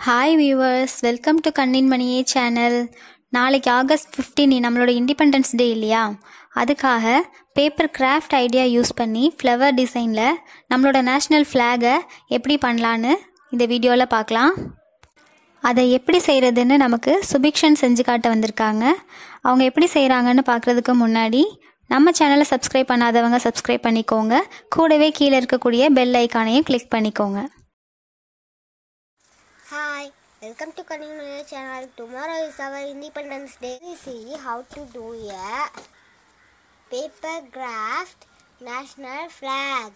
Hi viewers welcome to கண்ணின் மணியே channel நாளைக்கு ஆகஸ்ட் 15 நம்மளோட இண்டிபெண்டன்ஸ் டே இல்லையா அதுக்காக பேப்பர் கிராஃப்ட் ஐடியா யூஸ் பண்ணி ஃப்ளவர் டிசைனில் நம்மளோட நேஷ்னல் ஃப்ளாகை எப்படி பண்ணலான்னு இந்த வீடியோவில் பார்க்கலாம் அதை எப்படி செய்கிறதுன்னு நமக்கு சுபிக்ஷன் செஞ்சு காட்ட வந்திருக்காங்க அவங்க எப்படி செய்கிறாங்கன்னு பார்க்குறதுக்கு முன்னாடி நம்ம சேனலை சப்ஸ்கிரைப் பண்ணாதவங்க சப்ஸ்கிரைப் பண்ணிக்கோங்க கூடவே கீழே இருக்கக்கூடிய பெல் ஐக்கானையும் கிளிக் பண்ணிக்கோங்க Hi, welcome to Kanimaya channel. Tomorrow is our Independence Day. We see how to do a paper craft national flag.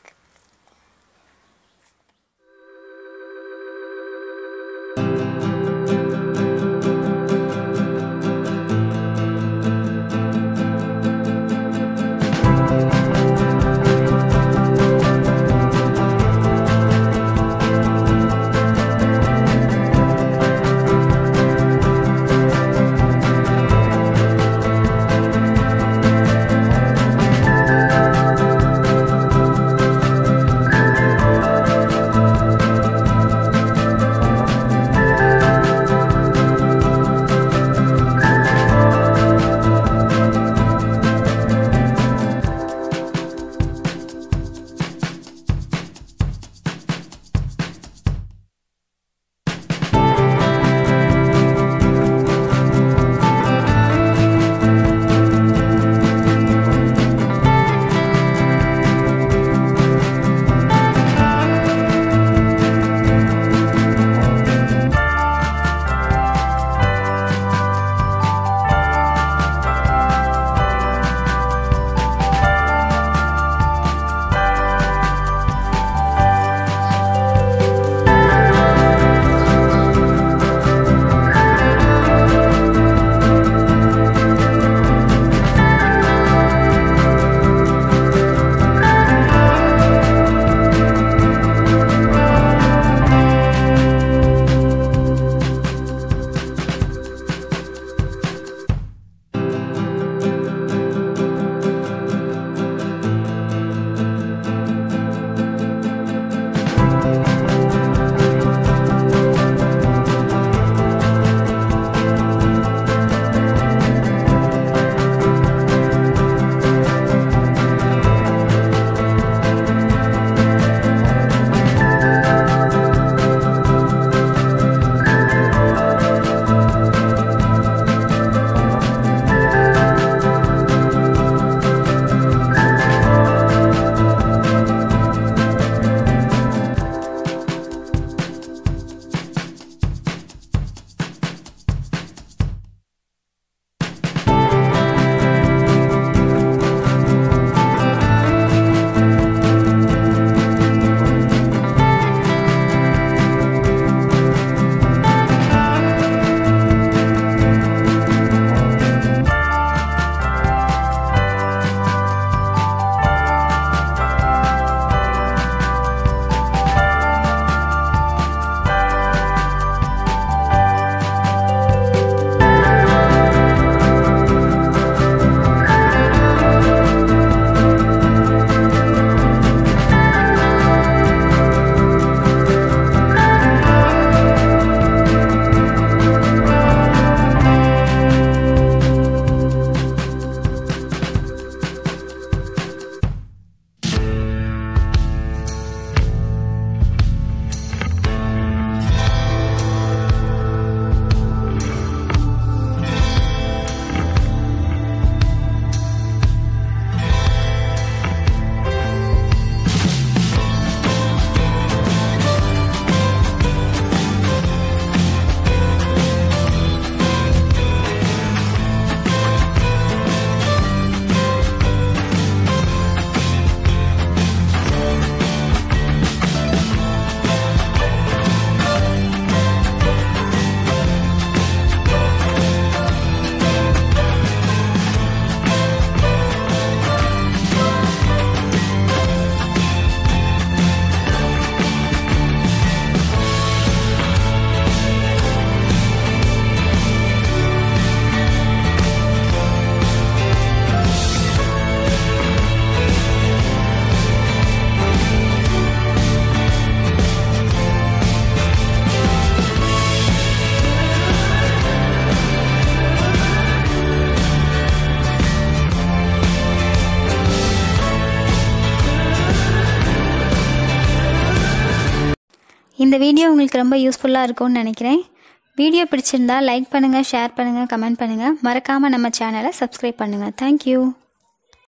இந்த வீடியோ உங்களுக்கு ரொம்ப யூஸ்ஃபுல்லாக இருக்கும்னு நினைக்கிறேன் வீடியோ பிடிச்சிருந்தா லைக் பண்ணுங்கள் ஷேர் பண்ணுங்கள் கமெண்ட் பண்ணுங்கள் மறக்காமல் நம்ம சேனலை சப்ஸ்கிரைப் பண்ணுங்கள் தேங்க்யூ